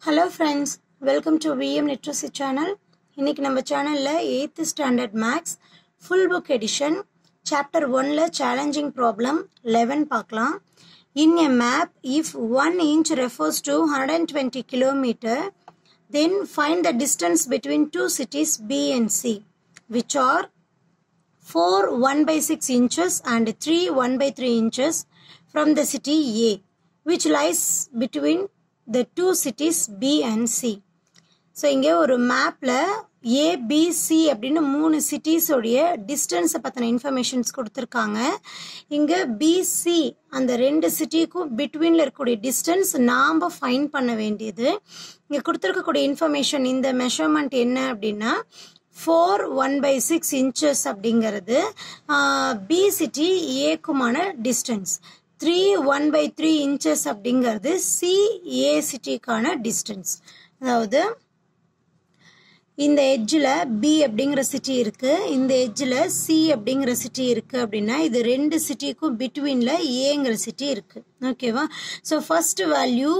Hello friends welcome to VM literacy channel இன்னைக்கு நம்ம சேனலில் eighth standard maths full book edition chapter ஒன்ல challenging problem eleven பார்க்கலாம் in a map if one inch refers to hundred and twenty kilometre then find the distance between two cities B and C which are 4 1 by 6 inches and 3 1 by 3 inches from the city A, which lies between the two cities B and C. So இங்கே ஒரு மேப்பில் ABC அப்படின்னு மூணு சிட்டிஸோடைய டிஸ்டன்ஸை பற்றின informations கொடுத்துருக்காங்க இங்கே PC அந்த ரெண்டு சிட்டிக்கும் பிட்வீனில் இருக்கக்கூடிய டிஸ்டன்ஸ் நாம் ஃபைன் பண்ண வேண்டியது இங்கே கொடுத்துருக்கக்கூடிய இன்ஃபர்மேஷன் இந்த மெஷர்மெண்ட் என்ன அப்படின்னா four one by six inches அப்படிங்கிறது பி சிட்டி ஏக்குமான distance three one by three inches அப்படிங்கிறது சி ஏ சிட்டிக்கான டிஸ்டன்ஸ் அதாவது இந்த எட்ஜில் பி அப்படிங்கிற சிட்டி இருக்கு இந்த எட்ஜில் சி அப்படிங்கிற சிட்டி இருக்கு அப்படின்னா இது ரெண்டு சிட்டிக்கும் பிட்வீனில் ஏங்கிற சிட்டி இருக்கு ஓகேவா so first value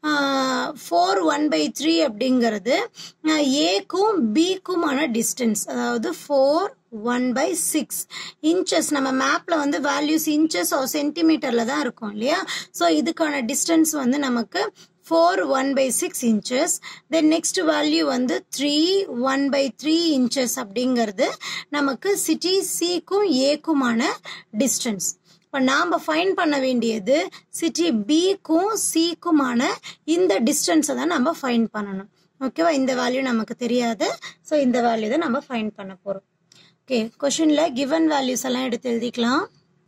four one by three அப்படிங்கிறது ஏக்கும் பிக்குமான டிஸ்டன்ஸ் அதாவது four one by six inches நம்ம மேப்பில் வந்து வேல்யூஸ் இன்ச்சஸ் ஆர் சென்டிமீட்டரில் தான் இருக்கும் இல்லையா ஸோ இதுக்கான டிஸ்டன்ஸ் வந்து நமக்கு four one by six inches then next value வந்து three one by three inches அப்படிங்கிறது நமக்கு சிட்டி சிக்கும் ஏக்குமான டிஸ்டன்ஸ் இப்போ நாம் ஃபைன் பண்ண வேண்டியது சிட்டி பிக்கும் சிக்குமான இந்த டிஸ்டன்ஸை தான் நம்ம ஃபைன் பண்ணணும் ஓகேவா இந்த வேல்யூ நமக்கு தெரியாது ஸோ இந்த வேல்யூ தான் நம்ம ஃபைன் பண்ண போகிறோம் ஓகே கொஷினில் கிவன் வேல்யூஸ் எல்லாம் எடுத்து எழுதிக்கலாம்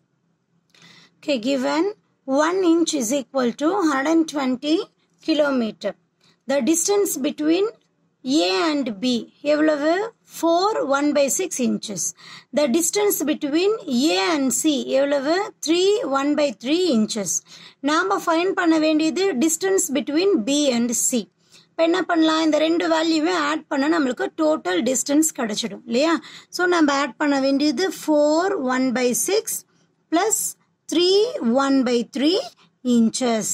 okay given one inch is equal to hundred and twenty kilometre the distance between A and B எவ்வளவு four one by six inches the distance between A and C எவ்வளவு three one by three inches நாம் find பண்ண வேண்டியது distance between B and C இப்போ என்ன பண்ணலாம் இந்த ரெண்டு வேல்யூவே ஆட் பண்ண நம்மளுக்கு டோட்டல் டிஸ்டன்ஸ் கிடைச்சிடும் இல்லையா ஸோ நம்ம ஆட் பண்ண வேண்டியது four one by six plus three one by three inches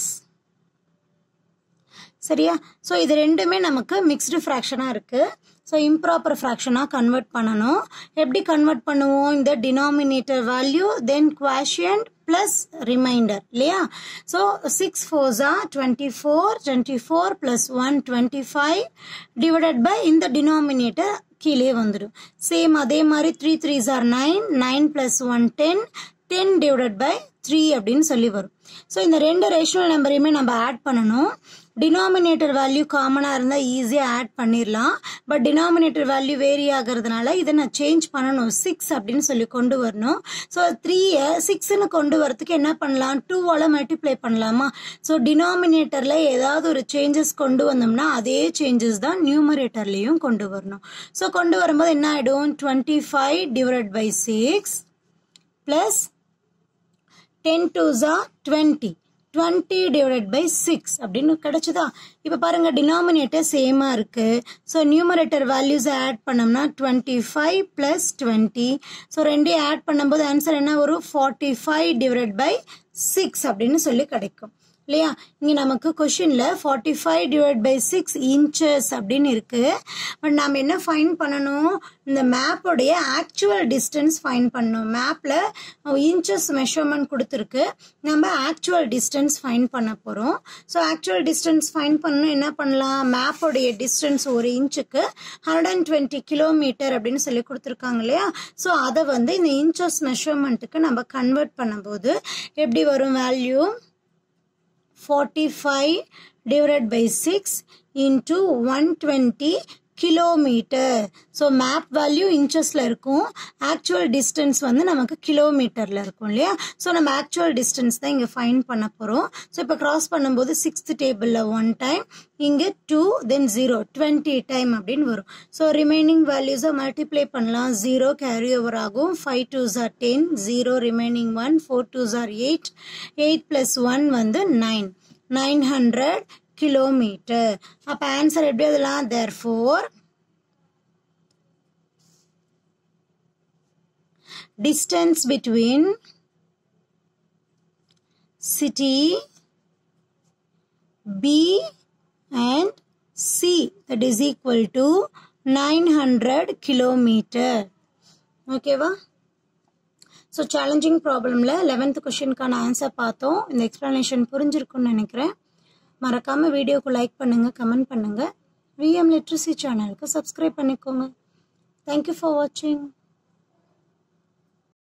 சரியா ஸோ இது ரெண்டுமே நமக்கு மிக்ஸ்டு ஃப்ராக்ஷனாக இருக்குது ஸோ இம்ப்ராப்பர் ஃப்ராக்ஷனாக கன்வெர்ட் பண்ணணும் எப்படி கன்வெர்ட் பண்ணுவோம் இந்த denominator value then quotient plus remainder இல்லையா ஸோ சிக்ஸ் ஃபோர்ஸா twenty four twenty four plus one twenty five divided by இந்த டினாமினேட்டர் கீழே வந்துடும் சேம் அதே மாதிரி three three are nine nine plus one ten ten divided by three அப்படின்னு சொல்லி வரும் ஸோ இந்த ரெண்டு ரேஷனல் நம்பரையுமே நம்ம ஆட் பண்ணணும் டினாமினேட்டர் வேல்யூ காமனாக இருந்தால் ஈஸியாக ஆட் பண்ணிடலாம் பட் டினாமினேட்டர் வேல்யூ வேரி ஆகிறதுனால இதை நான் சேஞ்ச் பண்ணணும் சிக்ஸ் அப்படின்னு சொல்லி கொண்டு வரணும் ஸோ த்ரீயை சிக்ஸ்னு கொண்டு வரதுக்கு என்ன பண்ணலாம் டூவால் மல்டிப்ளை பண்ணலாமா ஸோ டினாமினேட்டரில் ஏதாவது ஒரு சேஞ்சஸ் கொண்டு வந்தோம்னா அதே சேஞ்சஸ் தான் நியூமரேட்டர்லேயும் கொண்டு வரணும் ஸோ கொண்டு வரும்போது என்ன ஆகிடும் twenty five divide by six plus ten two ஜா twenty twenty divided by six அப்படின்னு கிடைச்சதா இப்போ பாருங்க டினாமினேட்டர் சேமாக இருக்கு ஸோ நியூமரேட்டர் வேல்யூஸ் ஆட் பண்ணோம்னா twenty five plus twenty so ரெண்டையும் ஆட் பண்ணும்போது ஆன்சர் என்ன வரும் forty five divided by six அப்படின்னு சொல்லி கிடைக்கும் இல்லையா இங்கே நமக்கு கொஷினில் forty five divide by six inches அப்படின்னு இருக்கு பட் நாம் என்ன ஃபைன் பண்ணணும் இந்த மேப்போடைய ஆக்சுவல் டிஸ்டன்ஸ் ஃபைன் பண்ணணும் மேப்பில் இன்ச்சஸ் மெஷர்மெண்ட் கொடுத்துருக்கு நம்ம ஆக்சுவல் டிஸ்டன்ஸ் ஃபைன் பண்ண போகிறோம் ஸோ ஆக்சுவல் டிஸ்டன்ஸ் ஃபைன் பண்ணணும் என்ன பண்ணலாம் மேப்போடைய டிஸ்டன்ஸ் ஒரு இன்ச்சுக்கு ஹண்ட்ரட் அண்ட் டுவெண்ட்டி கிலோமீட்டர் அப்படின்னு சொல்லி கொடுத்துருக்காங்க இல்லையா ஸோ அதை வந்து இந்த இன்ச்சஸ் மெஷர்மெண்ட்டுக்கு நம்ம கன்வெர்ட் பண்ணும்போது எப்படி வரும் value 45 divided by 6 into 120 kilometre so map value இன்ச்சஸில் இருக்கும் ஆக்சுவல் டிஸ்டன்ஸ் வந்து நமக்கு கிலோமீட்டரில் இருக்கும் இல்லையா ஸோ நம்ம ஆக்சுவல் டிஸ்டன்ஸ் தான் இங்கே ஃபைன் பண்ண போகிறோம் ஸோ இப்போ கிராஸ் பண்ணும்போது சிக்ஸ்த் டேபிளில் ஒன் டைம் இங்கே two then zero twenty time அப்படின்னு வரும் ஸோ ரிமைனிங் வேல்யூஸை மல்டிப்ளை பண்ணலாம் ஜீரோ கேரி ஓவர் ஆகும் ஃபைவ் டூ ஜார் ten zero remaining one four two ஜார் எயிட் எயிட் ப்ளஸ் ஒன் வந்து நைன் நைன் ஹண்ட்ரட் கிலோமீட்டர் அப்போ ஆன்சர் எப்படி அதெல்லாம் therefore distance between city B and C that is equal to nine hundred kilometre ஓகேவா so challenging ப்ராப்ளமில் eleventh கொஷினுக்கான answer பார்த்தோம் இந்த எக்ஸ்ப்ளனேஷன் புரிஞ்சிருக்குன்னு நினைக்கிறேன் மறக்காமல் வீடியோக்கு லைக் பண்ணுங்கள் கமெண்ட் பண்ணுங்கள் விஎம் லிட்ரஸி சேனலுக்கு சப்ஸ்கிரைப் பண்ணிக்கோங்க தேங்க்யூ ஃபார் வாட்சிங்